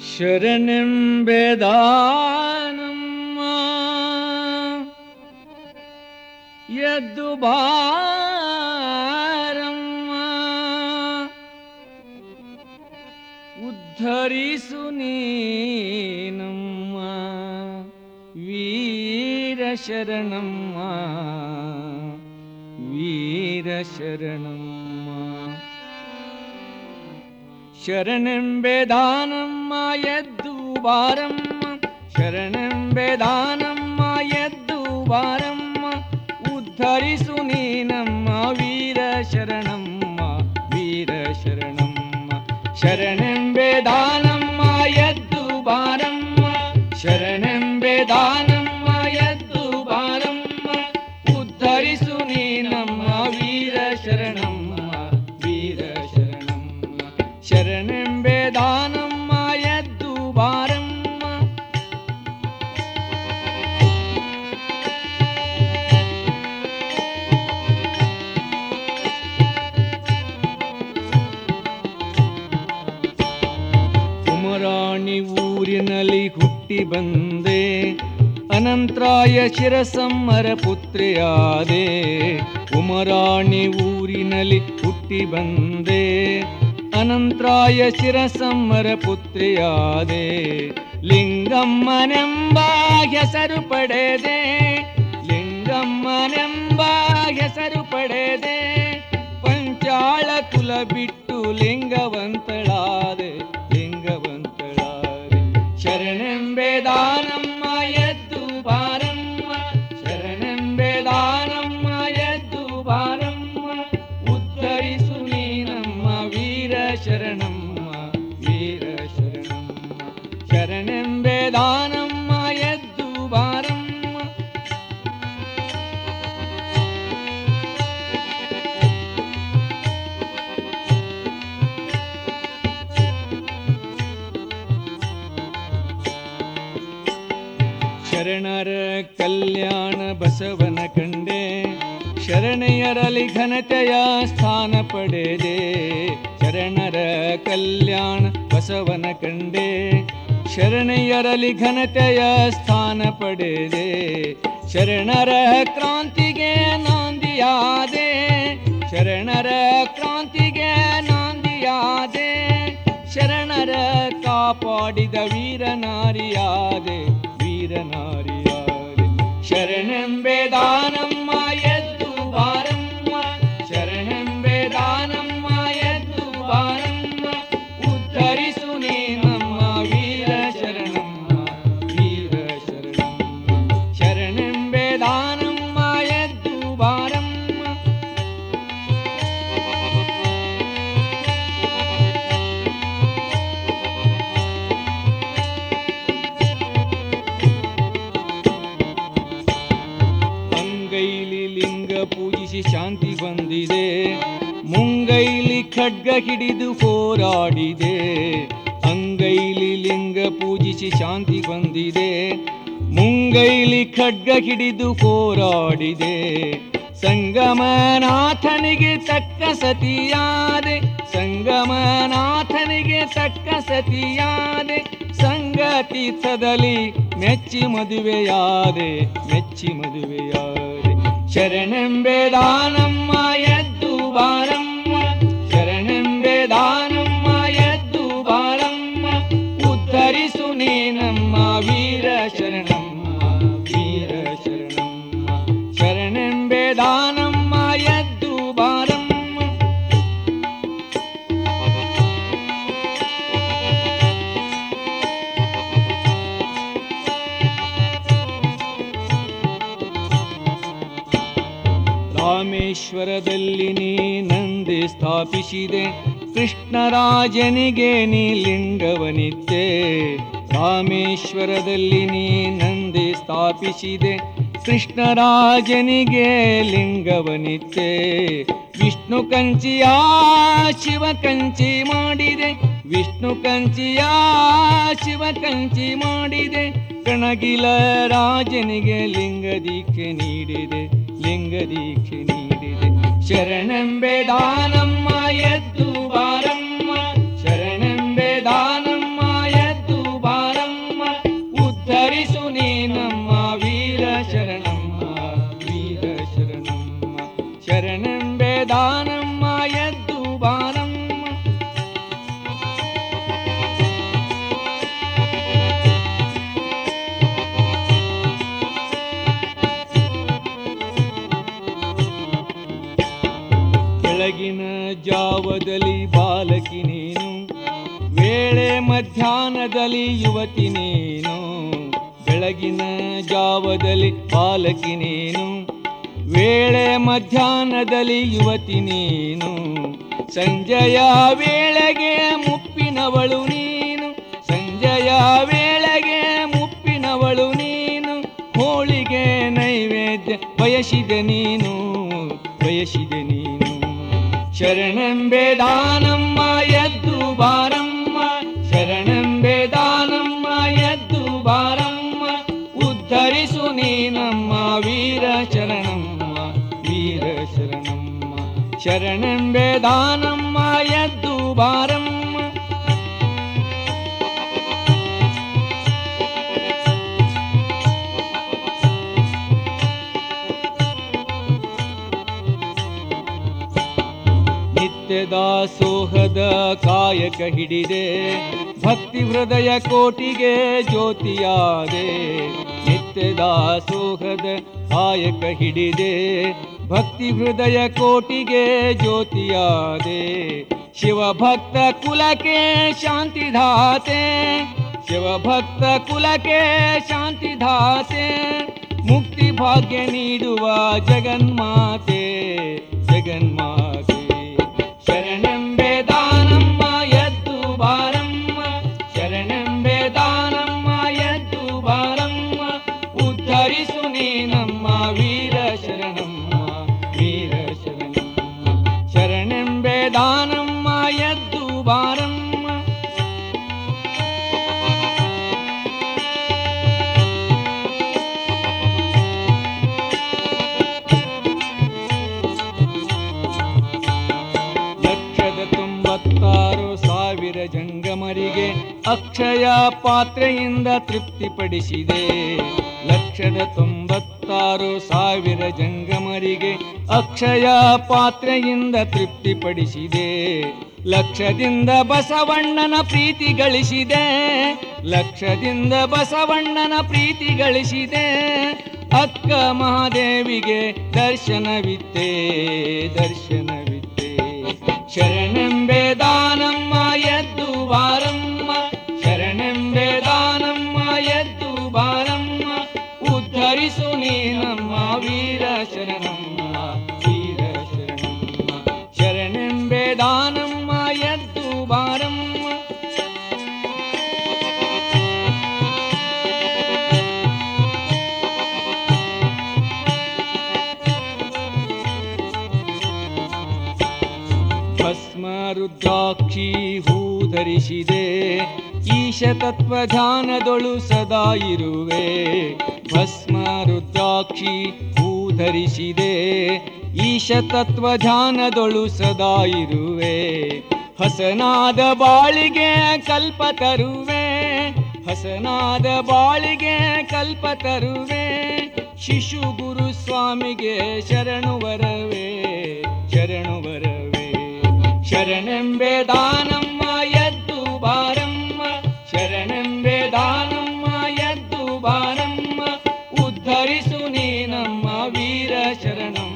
ಶರಣೆಂಬೆದಾನಮ್ಮ ಎದ್ದು ಬಾರಮ್ಮ ಉದ್ಧರಿಸು ನೀನಮ್ಮ ವೀರ ಶರಣಮ್ಮ ವೀರ ಶರಣಮ್ಮ ಶರಣೆಂಬೆದಾನಮ್ಮ ಎದ್ದು ಬಾರಮ್ಮ ಶರಣೆಂಬೆದಾನಮ್ಮ ಎದ್ದು ಬಾರಮ್ಮ ಉದ್ಧರಿಸು ನೀನಮ್ಮ ವೀರ ಶರಣಮ್ಮ ವೀರ ಶರಣಮ್ಮ ಶರಣೆಂಬೆದಾನಮ್ಮ ಎದ್ದು ಬಾರಮ್ಮ ಶರಣೆಂಬೆದಾನಮ್ಮ ಎದ್ದು ಬಾರಮ್ಮ ಉದ್ಧರಿಸು ನೀನಮ್ಮ ವೀರ ಶರಣಮ್ಮ ವೀರ ಶರಣಮ್ಮ ಶರಣೆಂಬೆದಾನಮ್ಮ ಎದ್ದು ಬಾರಮ್ಮ ಕುಮರಾಣಿ ಊರಿನಲ್ಲಿ ಹುಟ್ಟಿ ಬಂದೆ ಅನಂತರಾಯ ಶಿರಸಮ್ಮರ ಪುತ್ರಿಯಾದೆ ಕುಮರಾಣಿ ಊರಿನಲ್ಲಿ ಹುಟ್ಟಿ ಬಂದೆ ಅನಂತರಾಯ ಶಿರಸಮ್ಮರ ಪುತ್ರಿಯಾದೆ ಲಿಂಗಮ್ಮನೆಂಬ ಹೆಸರು ಪಡೆದೆ ಲಿಂಗಮ್ಮನೆಂಬ ಹೆಸರು ಪಡೆದೆ ಪಂಚಾಳ ಕುಲ ಬಿಟ್ಟು ಲಿಂಗವಂತಳಾದೆ ಲಿಂಗವಂತಳಾದೆ ಶರಣೆಂಬೆದಾನಮ್ಮ ಎದ್ದು ಬಾರಮ್ಮ ಶರಣೆಂಬೆದಾನಮ್ಮ ಎದ್ದು ಬಾರಮ್ಮ ಉದ್ಧರಿಸು ನೀನಮ್ಮ ವೀರ ಶರಣಮ್ಮ ವೀರ ಶರಣಮ್ಮ ಶರಣೆಂಬೆದಾನಮ್ಮ ಎದ್ದು ಬಾರಮ್ಮ ಶರಣರ ಕಲ್ಯಾಣ ಬಸವನ ಕಂಡೆ ಶರಣೆಯರಲಿ ಘನತೆಯ ಸ್ಥಾನ ಪಡೆದೆ ಶರಣರ ಕಲ್ಯಾಣ ಬಸವನ ಕಂಡೆ ಶರಣೆಯರಲಿ ಘನತೆಯ ಸ್ಥಾನ ಪಡೆದೆ ಶರಣರ ಕ್ರಾಂತಿಗೆ ನಾಂದಿಯಾದೆ ಶರಣರ ಕ್ರಾಂತಿಗೆ ನಾಂದಿಯಾದೆ ಶರಣರ ಕಾಪಾಡಿದ ವೀರನಾರಿಯಾದೆ ವೀರನಾರಿಯಾದೆ ಶರಣೆಂಬೆದಾನಮ್ಮ ಎದ್ದು ಬಾರಮ್ಮ ಶರಣೆಂಬೆದಾನಮ್ಮ ಎದ್ದು ಬಾರಮ್ಮ ಉದ್ಧರಿಸು ನೀನಮ್ಮ ವೀರ ಶರಣಮ್ಮ ವೀರ ಶರಣಮ್ಮ ಶರಣೆಂಬೆದಾನಮ್ಮ ಎದ್ದು ಬಾರಮ್ಮ ಅಂಗೈಲಿ ಲಿಂಗ ಪೂಜಿಸಿ ಶಾಂತಿ ಬಂದಿದೆ ಮುಂಗೈಲಿ ಖಡ್ಗ ಹಿಡಿದು ಹೋರಾಡಿದೆ ಅಂಗೈಲಿ ಲಿಂಗ ಪೂಜಿಸಿ ಶಾಂತಿ ಬಂದಿದೆ ಮುಂಗೈಲಿ ಖಡ್ಗ ಹಿಡಿದು ಹೋರಾಡಿದೆ ಸಂಗಮನಾಥನಿಗೆ ತಕ್ಕ ಸತಿಯಾದೆ ಸಂಗಮನಾಥನಿಗೆ ತಕ್ಕ ಸತಿಯಾದೆ ಸಂಗತೀರ್ಥದಲ್ಲಿ ಮೆಚ್ಚಿ ಮದುವೆಯಾದೆ ಮೆಚ್ಚಿ ಮದುವೆಯಾದೆ ಶರಣೆಂಬೆದಾನಮ್ಮ ಎದ್ದು ಬಾರಮ್ಮ ಶರಣೆಂಬೆದಾನಮ್ಮ ಎದ್ದು ಬಾರಮ್ಮ ಉದ್ಧರಿಸು ನೀನಮ್ಮ ವೀರ ಶರಣಮ್ಮ ವೀರ ಶರಣಮ್ಮ ಶರಣೆಂಬೆದಾನಮ್ಮ ಎದ್ದು ಬಾರಮ್ಮ ರಾಮೇಶ್ವರದಲ್ಲಿ ನೀ ನಂದಿ ಸ್ಥಾಪಿಸಿದೆ ಕೃಷ್ಣರಾಜನಿಗೆ ನೀ ಲಿಂಗವನಿದ್ದೆ ರಾಮೇಶ್ವರದಲ್ಲಿ ನೀ ನಂದಿ ಸ್ಥಾಪಿಸಿದೆ ಕೃಷ್ಣರಾಜನಿಗೆ ಲಿಂಗವನಿದ್ದೆ ವಿಷ್ಣು ಕಂಚಿಯ ಶಿವ ಕಂಚಿ ಮಾಡಿದೆ ವಿಷ್ಣು ಕಂಚಿಯ ಶಿವ ಕಂಚಿ ಮಾಡಿದೆ ಕಣಗಿಲ ರಾಜನಿಗೆ ಲಿಂಗ ದೀಕ್ಷೆ ನೀಡಿದೆ ಲಿಂಗ ದೀಕ್ಷೆ ನೀಡಿದೆ ಶರಣೆಂಬೆ ದಾನಮ್ಮ ಎದ್ದು ಬಾರಮ್ಮ ಶರಣೆಂಬೆ ದಾನಮ್ಮ ಎದ್ದು ವೇಳೆ ಮಧ್ಯಾಹ್ನದಲ್ಲಿ ಯುವತಿ ನೀನು ಬೆಳಗಿನ ಜಾವದಲ್ಲಿ ಬಾಲಕಿ ನೀನು ವೇಳೆ ಮಧ್ಯಾಹ್ನದಲ್ಲಿ ಯುವತಿ ನೀನು ಸಂಜೆಯ ವೇಳೆಗೆ ಮುಪ್ಪಿನವಳು ನೀನು ಸಂಜೆಯ ವೇಳೆಗೆ ಮುಪ್ಪಿನವಳು ನೀನು ಹೋಳಿಗೆ ನೈವೇದ್ಯ ಬಯಸಿದೆ ನೀನು ಬಯಸಿದೆ ನೀನು ಶರಣೆಂಬೆ ದಾನಮ್ಮ ಎದ್ದು ಬಾರಮ್ಮ ಶರಣೆಂಬೆ ದಾನಮ್ಮ ಎದ್ದು ಬಾರಮ್ಮ ಉದ್ಧರಿಸು ನೀನಮ್ಮ ವೀರ ಶರಣಮ್ಮ ವೀರ ಶರಣಮ್ಮ ಶರಣೆಂಬೆ ದಾನಮ್ಮ ಎದ್ದು ಬಾರಮ್ಮ ನಿತ್ಯದ ಸೋಹದ ಕಾಯಕ ಹಿಡಿದೆ ಭಕ್ತಿ ಹೃದಯ ಕೋಟಿಗೆ ಜ್ಯೋತಿಯಾದೆ ನಿತ್ಯದ ಸೋಹದ ಕಾಯಕ ಹಿಡಿದೆ ಭಕ್ತಿ ಹೃದಯ ಕೋಟಿಗೆ ಜ್ಯೋತಿಯಾದೆ ಶಿವಭಕ್ತ ಕುಲಕ್ಕೆ ಶಾಂತಿಧಾತೆ ಶಿವಭಕ್ತ ಕುಲಕ್ಕೆ ಶಾಂತಿಧಾತೆ ಮುಕ್ತಿ ಭಾಗ್ಯ ನೀಡುವ ಜಗನ್ಮಾತೆ ಜಗನ್ಮಾತೆ ಶರಣೆಂಬೆ ದಾನಮ್ಮ ಎದ್ದು ಬಾರಮ್ಮ ಶರಣೆಂಬೆ ದಾನಮ್ಮ ಎದ್ದು ಬಾರಮ್ಮ ಉದ್ಧರಿಸು ನೀನಮ್ಮ ವೀರ ಶರಣಮ್ಮ ವೀರ ಶರಣಮ್ಮ ಶರಣೆಂಬೆ ದಾನಮ್ಮ ಎದ್ದು ಬಾರಮ್ಮ ಲಕ್ಷದ ತೊಂಬತ್ತಾರು ಸಾವಿರ ಜಂಗಮರಿಗೆ ಅಕ್ಷಯ ಪಾತ್ರೆಯಿಂದ ತೃಪ್ತಿಪಡಿಸಿದೆ ಲಕ್ಷದ ತೊಂಬತ್ತಾರು ಸಾವಿರ ಜಂಗಮರಿಗೆ ಅಕ್ಷಯ ಪಾತ್ರೆಯಿಂದ ತೃಪ್ತಿಪಡಿಸಿದೆ ಲಕ್ಷದಿಂದ ಬಸವಣ್ಣನ ಪ್ರೀತಿ ಗಳಿಸಿದೆ ಲಕ್ಷದಿಂದ ಬಸವಣ್ಣನ ಪ್ರೀತಿ ಗಳಿಸಿದೆ ಅಕ್ಕ ಮಹಾದೇವಿಗೆ ದರ್ಶನವಿತ್ತೆ ದರ್ಶನವಿತ್ತೆ ಶರಣೆಂಬೆ ದಾನಮ್ಮ ಎದ್ದು ಬಾರಮ್ಮ ಶರಣೆಂಬೆ ದಾನಮ್ಮ ಎದ್ದು ಬಾರಮ್ಮ ಉದ್ಧರಿಸು ನೀನಮ್ಮ ವೀರ ಶರಣಮ್ಮ ವೀರ ಶರಣಮ್ಮ ಶರಣೆಂಬೆ ದಾನಮ್ಮ ಎದ್ದು ಬಾರಮ್ಮ ಭಸ್ಮ ರುದ್ರಾಕ್ಷಿ ಹೂ ಧರಿಸಿದೆ ಈಶ ತತ್ವ ಧ್ಯಾನದೊಳು ಸದಾ ಇರುವೆ ಭಸ್ಮ ರುದ್ರಾಕ್ಷಿ ಹೂ ಧರಿಸಿದೆ ಈಶ ತತ್ವ ಧ್ಯಾನದೊಳು ಸದಾ ಇರುವೆ ಹಸನಾದ ಬಾಳಿಗೆ ಕಲ್ಪ ತರುವೆ ಹಸನಾದ ಬಾಳಿಗೆ ಕಲ್ಪ ತರುವೆ ಶಿಶು ಗುರು ಸ್ವಾಮಿಗೆ ಶರಣು ವರವೇ ಶರಣು ವರವೇ ಶರಣೆಂಬೆ ದಾನಮ್ಮ ಎದ್ದು ಬಾರಮ್ಮ ಶರಣೆಂಬೆ ದಾನಮ್ಮ ಎದ್ದು ಬಾರಮ್ಮ ಉದ್ಧರಿಸು ನೀನಮ್ಮ ವೀರ ಶರಣಮ್ಮ